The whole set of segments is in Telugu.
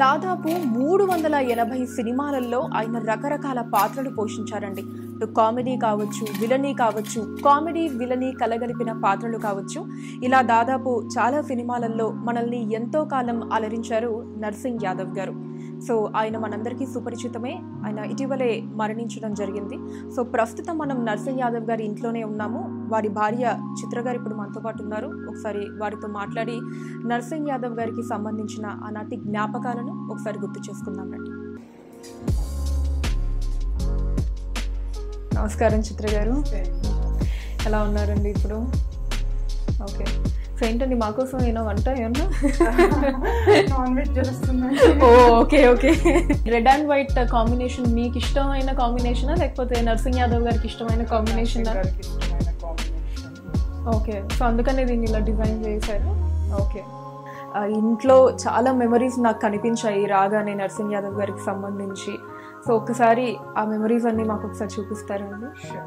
దాదాపు మూడు వందల ఎనభై సినిమాలలో ఆయన రకరకాల పాత్రలు పోషించారండి ఇటు కామెడీ కావచ్చు విలనీ కావచ్చు కామెడీ విలనీ కలగలిపిన పాత్రలు కావచ్చు ఇలా దాదాపు చాలా సినిమాలలో మనల్ని ఎంతో కాలం అలరించారు నర్సింగ్ యాదవ్ గారు సో ఆయన మనందరికీ సుపరిచితమే ఆయన ఇటీవలే మరణించడం జరిగింది సో ప్రస్తుతం మనం నర్సింగ్ యాదవ్ గారి ఇంట్లోనే ఉన్నాము వారి భార్య చిత్ర గారు ఇప్పుడు మనతో పాటు ఉన్నారు ఒకసారి వారితో మాట్లాడి నర్సింగ్ యాదవ్ గారికి సంబంధించిన ఆనాటి జ్ఞాపకాలను ఒకసారి గుర్తు చేసుకుందాం రండి నమస్కారం చిత్ర గారు ఎలా ఉన్నారండి ఇప్పుడు ఓకే సో ఏంటండి మాకోసం ఏమో వంట ఏమన్నా నాన్ వెజ్ చేస్తున్నాను ఓ okay okay red and white combination మీకు ఇష్టమైన కాంబినేషనా లేకపోతే నర్సింగ్ యాదవ్ గారికి ఇష్టమైన కాంబినేషన్ గారికి ఇష్టమైన కాంబినేషన్ ఓకే సో అందుకనే దీన్ని ఇలా డిజైన్ చేశారు ఓకే ఆ, ఇంట్లో చాలా మెమరీస్ నాకు కనిపించాయి రాగానే నర్సింగ్ యాదవ్ గారికి సంబంధించి సో ఒక్కసారి ఆ మెమరీస్ అన్ని మాకు ఒకసారి చూపిస్తారా అండి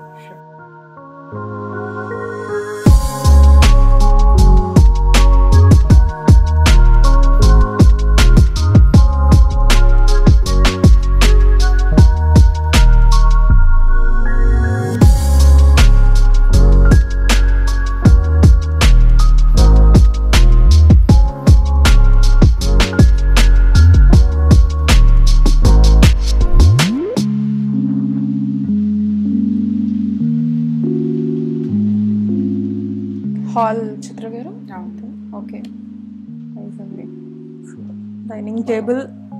hall Chitra garu okay nice అండి డైనింగ్ టేబుల్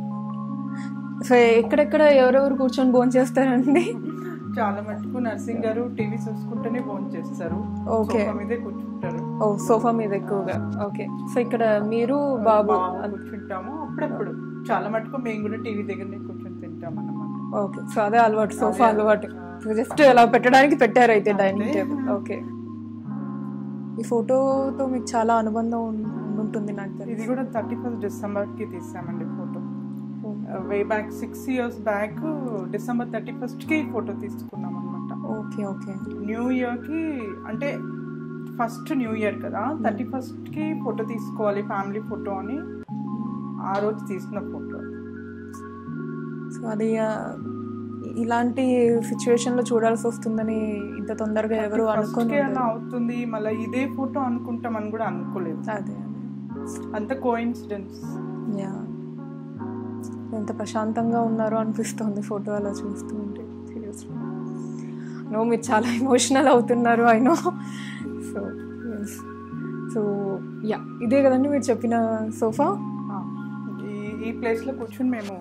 సో ఎక్కడెక్కడ ఎవరెవరు కూర్చొని భోజనం చేస్తారండి చాలా మటుకు నర్సింగ్ గారు టీవీ చూసుకుంటూనే ఫోన్ చేస్తారు ఓకే సోఫా మీదే కూర్చుంటారు ఓ సోఫా మీద ఎక్కువగా ఓకే సో ఇక్కడ మీరు బాబు బాబు కూర్చుంటాము అప్పుడప్పుడు చాలా మటుకు మేము కూడా టీవీ దగ్గరనే కూర్చొని తింటాం అన్నమాట ఓకే సో అదే అలవాటు సోఫా అలవాటు జస్ట్ అలా పెట్టడానికి పెట్టారు అయితే డైనింగ్ టేబుల్ ఓకే ఈ ఫోటోతో మీకు చాలా అనుబంధం ఉం- ఉంటుంది నాకు ఇది తెలిసి కూడా థర్టీ ఫస్ట్ డిసెంబర్ కి తీసామండి photo way back six years back December thirty first కి ఫోటో తీసుకున్నాం అనమాట ఓకే ఓకే న్యూ ఇయర్ కి అంటే ఫస్ట్ న్యూ ఇయర్ కదా థర్టీ ఫస్ట్ కి ఫోటో తీసుకోవాలి ఫ్యామిలీ ఫోటో అని ఆ రోజు తీసిన ఫోటో సో అది ఆ, ఇలాంటి సిచ్యువేషన్ లో చూడాల్సి వస్తుందని ఇంత తొందరగా ఎవరు అనుకోని అలా అవుతుంది మళ్ళీ ఇదే ఫోటో అనుకుంటామని కూడా అనుకోలేదు అదే అంత కోఇన్సిడెన్స్ యా ఎంత ప్రశాంతంగా ఉన్నారో అనిపిస్తుంది ఫోటో అలా చూస్తూ ఉంటే సీరియస్లీ నో మీరు చాలా ఎమోషనల్ అవుతున్నారు I know so yes so yeah ఇదే కదండి మీరు చెప్పిన సోఫా ఈ ఈ ప్లేస్ లో కూర్చుని మేము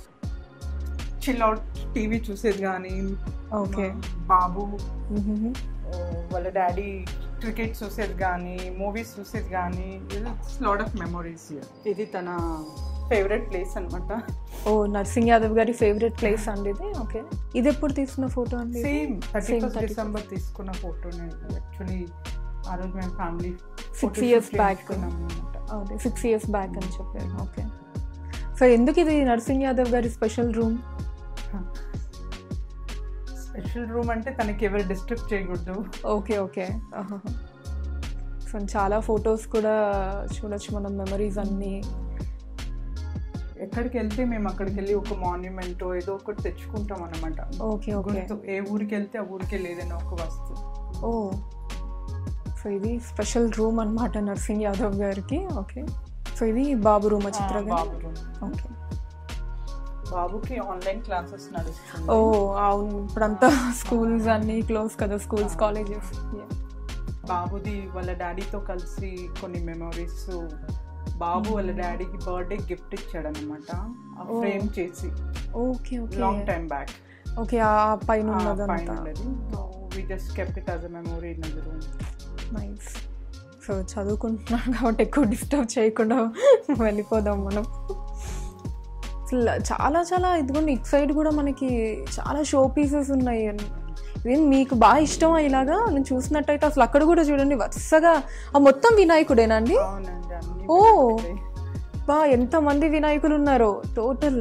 చిల్ అవుట్ టీవీ చూసేది కానీ ఓకే బాబు ఆ, వాళ్ళ డాడీ క్రికెట్ చూసేది కానీ మూవీస్ చూసేది కానీ లాట్ ఆఫ్ మెమొరీస్ ఇది తన ఫేవరెట్ ప్లేస్ అనమాట ఓ నర్సింగ్ యాదవ్ గారి ఫేవరెట్ ప్లేస్ అండి ఇది ఓకే ఇది ఎప్పుడు తీసుకున్న ఫోటో అండి ఇది? Same thirty Same first 31st. December తీసుకున్న ఫోటోనే యాక్చువల్లీ ఆ రోజు మేము ఫ్యామిలీ Six years back. అనమాట అదే సిక్స్ ఇయర్స్ బ్యాక్ అని చెప్పారు ఓకే సో ఎందుకు ఇది నర్సింగ్ యాదవ్ గారి స్పెషల్ రూమ్ స్పెషల్ రూమ్ అంటే తనకి ఎవరు డిస్టర్బ్ చేయకూడదు ఓకే ఓకే సో చాలా ఫొటోస్ కూడా చూడొచ్చు మనం మెమరీస్ అన్నీ ఎక్కడికి వెళ్తే మేము అక్కడికి వెళ్ళి ఒక మాన్యుమెంట్ ఏదో ఒకటి తెచ్చుకుంటాం అనమాట ఓకే ఓకే గుర్తు ఏ ఊరికి వెళ్తే ఆ ఊరికి లేదన్న ఒక వస్తువు ఓ సో ఇది స్పెషల్ రూమ్ అన్నమాట నర్సింగ్ యాదవ్ గారికి ఓకే సో ఇది బాబు రూమ్ చిత్ర ఆ, బాబు room. ఓకే బాబుకి ఆన్లైన్ క్లాసెస్ నడుస్తుంది ఓ అవును ఇప్పుడంతా స్కూల్స్ అన్నీ క్లోజ్ కదా స్కూల్స్ కాలేజెస్ బాబుది వాళ్ళ డాడీతో కలిసి కొన్ని మెమరీస్ బాబు వాళ్ళ డాడీకి బర్త్డే గిఫ్ట్ ఇచ్చాడు అనమాట ఓ. ఫ్రేమ్ చేసి okay okay long time back okay ఆ పైన పైన ఉన్నదంతా ఉన్నది we just kept it as a memory in the room nice so చదువుకుంటున్నాను కాబట్టి ఎక్కువ డిస్టర్బ్ చేయకుండా వెళ్ళిపోదాం మనం అసలు చాలా చాలా ఇదిగోండి ఇటు సైడ్ కూడా మనకి చాలా షో పీసెస్ ఉన్నాయి ఇదేం మీకు బాగా ఇష్టమా ఇలాగా నేను చూసినట్టయితే అసలు అక్కడ కూడా చూడండి వరుసగా ఆ మొత్తం వినాయకుడేనా అండి అవునండి అన్ని ఓ. వినాయకుడే. బా ఎంతమంది వినాయకులు ఉన్నారో టోటల్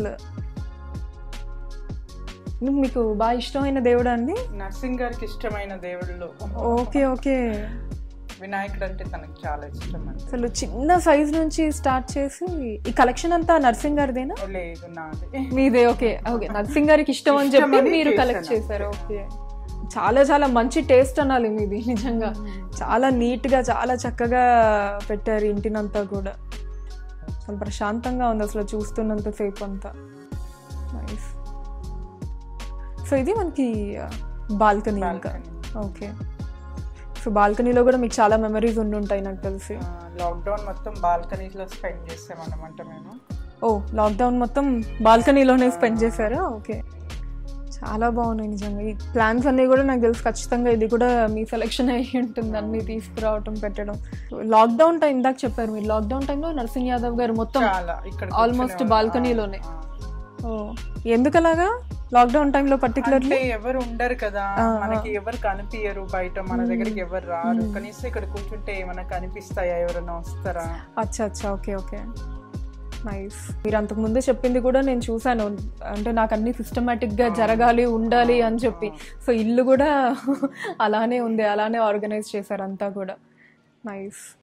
మీకు బాగా ఇష్టమైన దేవుడా అండి నర్సింగ్ గారికి ఇష్టమైన దేవుళ్ళు ఓకే ఓకే వినాయకుడు అంటే తనకి చాలా ఇష్టం అండి అసలు చిన్న సైజ్ నుంచి స్టార్ట్ చేసి ఈ కలెక్షన్ అంతా నర్సింగ్ గారిదేనా లేదు నాది మీదే ఓకే ఓకే నర్సింగ్ గారికి ఇష్టం అని చెప్పి ఇష్టమని మీరు చేశాను కలెక్ట్ అంతే. చేశారు ఓకే చాలా చాలా మంచి టేస్ట్ అనాలి మీది నిజంగా చాలా నీట్ గా చాలా చక్కగా పెట్టారు ఇంటినంతా కూడా అసలు ప్రశాంతంగా ఉంది అసలు చూస్తున్నంత సేపు అంతా నైస్ సో ఇది మనకి బాల్కనీ ఇంకా Balcony. ఓకే సో బాల్కనీలో కూడా మీకు చాలా మెమరీస్ ఉండి ఉంటాయి నాకు తెలిసి ఆ, లాక్డౌన్ మొత్తం బాల్కనీస్ లో స్పెండ్ చేసాం అన్నమాట మేము ఓ లాక్డౌన్ మొత్తం బాల్కనీలోనే స్పెండ్ చేశారా ఓకే చాలా బాగున్నాయి నిజంగా ఈ ప్లాన్స్ అన్నీ కూడా నాకు తెలుసు ఖచ్చితంగా ఇది కూడా మీ సెలెక్షన్ అయ్యి ఉంటుంది అన్ని తీసుకురావటం పెట్టడం లాక్డౌన్ టైం ఇందాక చెప్పారు మీరు లాక్డౌన్ టైంలో నరసింగ్ యాదవ్ గారు మొత్తం చాలా ఇక్కడ Almost కూర్చునేవాళ్ళం. balcony-లోనే. ఆ, ఓ ఎందుకలాగా లాక్డౌన్ టైంలో అంటే పర్టికులర్లీ ఎవరు ఉండరు కదా ఆ, మనకి ఎవరు కనిపించరు బయట మన దగ్గరికి ఎవరు రారు కనీసం ఇక్కడ కూర్చుంటే ఏమైనా కనిపిస్తాయా ఎవరైనా వస్తారా అచ్చా అచ్చా ఓకే ఓకే నైస్ మీరు అంతకు ముందే చెప్పింది కూడా నేను చూసాను అంటే నాకు అన్ని సిస్టమేటిక్ గా జరగాలి ఉండాలి అని చెప్పి సో ఇల్లు కూడా అలానే ఉంది అలానే ఆర్గనైజ్ చేశారు అంతా కూడా నైస్